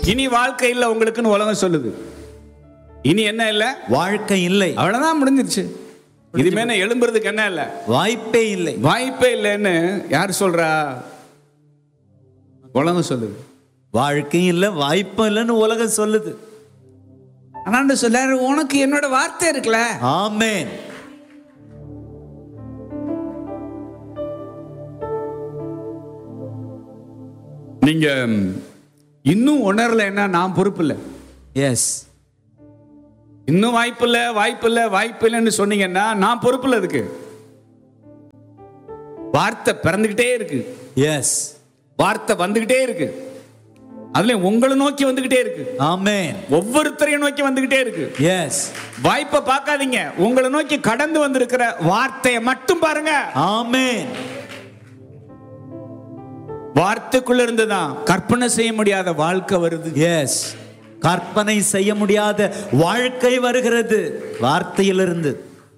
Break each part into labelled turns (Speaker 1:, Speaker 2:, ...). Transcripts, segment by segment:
Speaker 1: இனி வாழ்க்கை இல்லை உங்களுக்குன்னு உலகம் சொல்லுது இனி என்ன இல்லை
Speaker 2: வாழ்க்கை இல்லை
Speaker 1: அவ்வளவுதான் முடிஞ்சிருச்சு இதுமே என்ன எழும்புறதுக்கு என்ன இல்லை
Speaker 2: வாய்ப்பே இல்லை
Speaker 1: வாய்ப்பே இல்லைன்னு யார் சொல்றா உலகம் சொல்லுது
Speaker 2: வாழ்க்கை இல்லை வாய்ப்பும் இல்லைன்னு உலகம் சொல்லுது
Speaker 1: ஆனாண்டு சொல்லாரு உனக்கு என்னோட வார்த்தை இருக்குல்ல
Speaker 2: ஆமென்
Speaker 1: நீங்க இன்னும் உணரலைன்னா நான் பொறுப்பு இல்லை
Speaker 2: எஸ்
Speaker 1: இன்னும் வாய்ப்பு இல்லை வாய்ப்பு இல்லை வாய்ப்பு இல்லைன்னு சொன்னீங்கன்னா நான் பொறுப்பு இல்லை அதுக்கு வார்த்தை பிறந்துகிட்டே இருக்கு
Speaker 2: எஸ்
Speaker 1: வார்த்தை வந்துகிட்டே இருக்கு அதுலயும் உங்களை நோக்கி வந்துகிட்டே இருக்கு
Speaker 2: ஆமென்
Speaker 1: ஒவ்வொருத்தரையும் நோக்கி வந்துகிட்டே இருக்கு
Speaker 2: எஸ்
Speaker 1: வாய்ப்பை பார்க்காதீங்க உங்களை நோக்கி கடந்து வந்திருக்கிற வார்த்தையை மட்டும் பாருங்க
Speaker 2: ஆமென்
Speaker 1: வார்த்தைக்குள்ள இருந்துதான் கற்பனை செய்ய முடியாத வாழ்க்கை வருது
Speaker 2: எஸ் கற்பனை செய்ய முடியாத வாழ்க்கை வருகிறது வார்த்தையிலிருந்து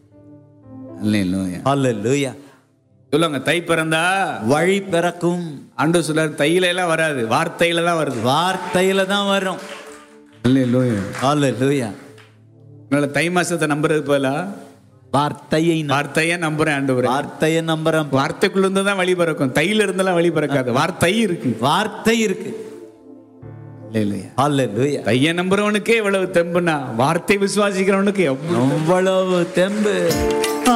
Speaker 2: அல்லேலூயா
Speaker 1: சொல்லுங்க தை பிறந்தா
Speaker 2: வழி பிறக்கும்
Speaker 1: ஆண்டு சொல்றாரு தையில எல்லாம் வராது வார்த்தையில தான் வருது
Speaker 2: வார்த்தையில தான் வரும் அல்லேலூயா
Speaker 1: அதனால தை மாசத்தை நம்புறது போல
Speaker 2: வார்த்தையை நம்-
Speaker 1: வார்த்தையை நம்புறேன் ஆண்டு
Speaker 2: வார்த்தையை நம்புறோம்
Speaker 1: வார்த்தைக்குள்ள இருந்து தான் வழி பிறக்கும் தையில இருந்தெல்லாம் வழி பிறக்காது வார்த்தை இருக்கு
Speaker 2: வார்த்தை இருக்கு அல்லேலூயா
Speaker 1: தைய நம்புறவனுக்கே இவ்வளவு தெம்புனா வார்த்தை விசுவாசிக்கிறவனுக்கு எவ்வளவு
Speaker 2: அவ்வளவு தெம்பு